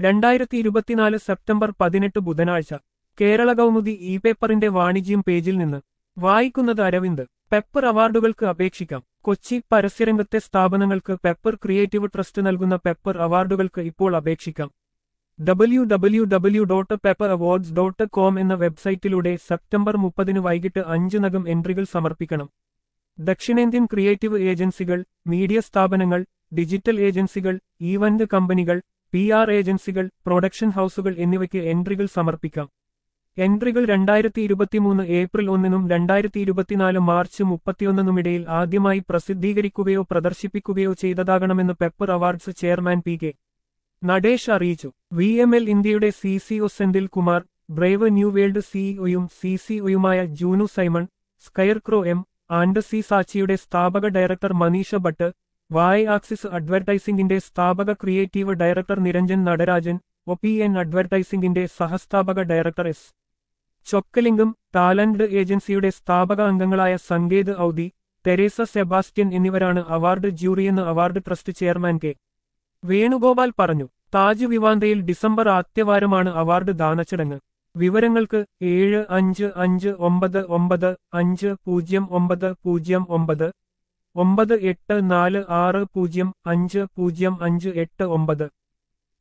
രണ്ടായിരത്തി ഇരുപത്തിനാല് സെപ്റ്റംബർ പതിനെട്ട് ബുധനാഴ്ച കേരള കൗമുദി ഇ പേപ്പറിന്റെ വാണിജ്യം പേജിൽ നിന്ന് വായിക്കുന്നത് അരവിന്ദ് പെപ്പർ അവാർഡുകൾക്ക് അപേക്ഷിക്കാം കൊച്ചി പരസ്യരംഗത്തെ സ്ഥാപനങ്ങൾക്ക് പെപ്പർ ക്രിയേറ്റീവ് ട്രസ്റ്റ് നൽകുന്ന പെപ്പർ അവാർഡുകൾക്ക് ഇപ്പോൾ അപേക്ഷിക്കാം W W W dot pepper awards dot com എന്ന വെബ്സൈറ്റിലൂടെ സെപ്റ്റംബർ മുപ്പതിന് വൈകിട്ട് അഞ്ചിനകം എൻട്രികൾ സമർപ്പിക്കണം ദക്ഷിണേന്ത്യൻ ക്രിയേറ്റീവ് ഏജൻസികൾ മീഡിയ സ്ഥാപനങ്ങൾ ഡിജിറ്റൽ ഏജൻസികൾ ഈവന്റ് കമ്പനികൾ പി ആർ ഏജൻസികൾ പ്രൊഡക്ഷൻ ഹൌസുകൾ എന്നിവയ്ക്ക് എൻട്രികൾ സമർപ്പിക്കാം എൻട്രികൾ രണ്ടായിരത്തി ഇരുപത്തിമൂന്ന് ഏപ്രിൽ ഒന്നിനും രണ്ടായിരത്തി ഇരുപത്തിനാല് മാർച്ച് മുപ്പത്തിയൊന്നിനുമിടയിൽ ആദ്യമായി പ്രസിദ്ധീകരിക്കുകയോ പ്രദർശിപ്പിക്കുകയോ ചെയ്തതാകണമെന്ന് Pepper Awards chairman P K Natesh അറിയിച്ചു വി എം എൽ ഇന്ത്യയുടെ C C O Senthil Kumar Brave New World സിഇഒയും സി സി ഒയുമായ Junu Simon Scarecrow M and C സാച്ചിയുടെ സ്ഥാപക director Manisha Bhatt Y Axis അഡ്വർടൈസിംഗിന്റെ സ്ഥാപക creative director Niranjan Natarajan O P N അഡ്വർടൈസിംഗിന്റെ സഹസ്ഥാപക ഡയറക്ടർ എസ് ചൊക്കലിംഗും ടാലന്റ് ഏജൻസിയുടെ സ്ഥാപക അംഗങ്ങളായ സങ്കേത് ഔദി തെരേസ സെബാസ്റ്റ്യൻ എന്നിവരാണ് അവാർഡ് ജൂറിയെന്ന് award trust chairman K Venugopal പറഞ്ഞു താജ് വിവാന്തയിൽ ഡിസംബർ ആദ്യവാരമാണ് അവാർഡ് ദാനച്ചടങ്ങ് വിവരങ്ങൾക്ക് ഏഴ് അഞ്ച് അഞ്ച് ഒമ്പത് ഒമ്പത് അഞ്ച് പൂജ്യം ഒമ്പത് പൂജ്യം ഒമ്പത് ഒമ്പത് എട്ട് നാല് ആറ് പൂജ്യം അഞ്ച് പൂജ്യം അഞ്ച് എട്ട് ഒമ്പത്